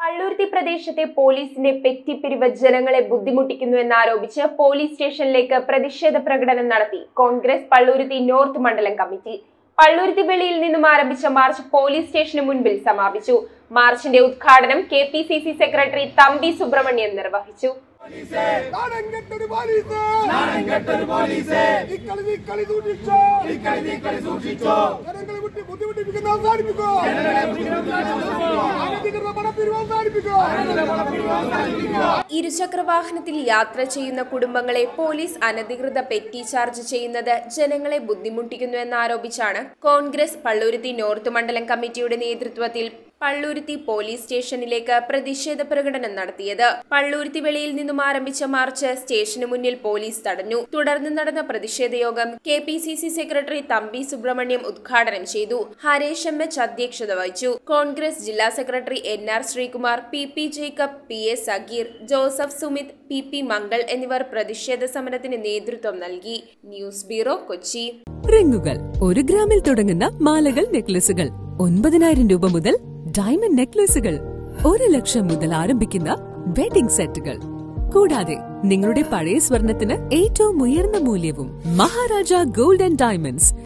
പള്ളുരുത്തി പ്രദേശത്തെ പോലീസിന്റെ പെറ്റിപ്പിരിവ് ജനങ്ങളെ ബുദ്ധിമുട്ടിക്കുന്നു എന്നാരോപിച്ച് പോലീസ് സ്റ്റേഷനിലേക്ക് പ്രതിഷേധ പ്രകടനം നടത്തി കോൺഗ്രസ് പള്ളുരുത്തി നോർത്ത് മണ്ഡലം കമ്മിറ്റി പള്ളുരുത്തി വെളിയിൽ നിന്നും ആരംഭിച്ച മാർച്ച് പോലീസ് സ്റ്റേഷന് മുൻപിൽ സമാപിച്ചു മാർച്ചിന്റെ ഉദ്ഘാടനം K P C C secretary Thampi Subrahmanyan നിർവഹിച്ചു നാണം കെട്ടൊരു പോലീസ് നാണം കെട്ടൊരു പോലീസ് ഇക്കളി നീക്കളി സൂക്ഷിച്ചോ ഇക്കളി നീക്കളി സൂക്ഷിച്ചോ ജനങ്ങളെ വിട്ട് ബുദ്ധിമുട്ടിപ്പിക്കുന്ന അവസാനിപ്പിക്കോ അനധികൃത പണപ്പിരിവ് അവസാനിപ്പിക്കോ ഇരുചക്രവാഹനത്തിൽ യാത്ര ചെയ്യുന്ന കുടുംബങ്ങളെ പോലീസ് അനധികൃത പെറ്റി ചാർജ് ചെയ്യുന്നത് ജനങ്ങളെ ബുദ്ധിമുട്ടിക്കുന്നു എന്നാരോപിച്ചാണ് കോൺഗ്രസ് പള്ളുരുത്തി നോർത്ത് മണ്ഡലം കമ്മിറ്റിയുടെ നേതൃത്വത്തിൽ പള്ളുരുത്തി പോലീസ് സ്റ്റേഷനിലേക്ക് പ്രതിഷേധ പ്രകടനം നടത്തിയത് പള്ളുരുത്തി വെളിയിൽ നിന്നും ആരംഭിച്ച മാർച്ച് സ്റ്റേഷന് മുന്നിൽ പോലീസ് തടഞ്ഞു തുടർന്ന് നടന്ന പ്രതിഷേധ യോഗം K P C C secretary Thampi Subrahmanyam ഉദ്ഘാടനം ചെയ്തു ഹരേഷ് എം എച്ച് അധ്യക്ഷത വഹിച്ചു കോൺഗ്രസ് ജില്ലാ secretary N R Sreekumar P P Jacob P A Sageer Joseph Sumith P P Mangal എന്നിവർ പ്രതിഷേധ സമരത്തിന് നേതൃത്വം നൽകി ന്യൂസ് ബ്യൂറോ കൊച്ചി റിങ്ങുകൾ ഒരു ഗ്രാമിൽ തുടങ്ങുന്ന മാലകൾ നെക്ലസുകൾ ഒൻപതിനായിരം രൂപ മുതൽ ഡയമണ്ട് നെക്ലസുകൾ ഒരു ലക്ഷം മുതൽ ആരംഭിക്കുന്ന വെഡിംഗ് സെറ്റുകൾ കൂടാതെ നിങ്ങളുടെ പഴയ സ്വർണത്തിന് ഏറ്റവും ഉയർന്ന മൂല്യവും മഹാരാജ ഗോൾഡ് ആൻഡ് ഡയമണ്ട്സ്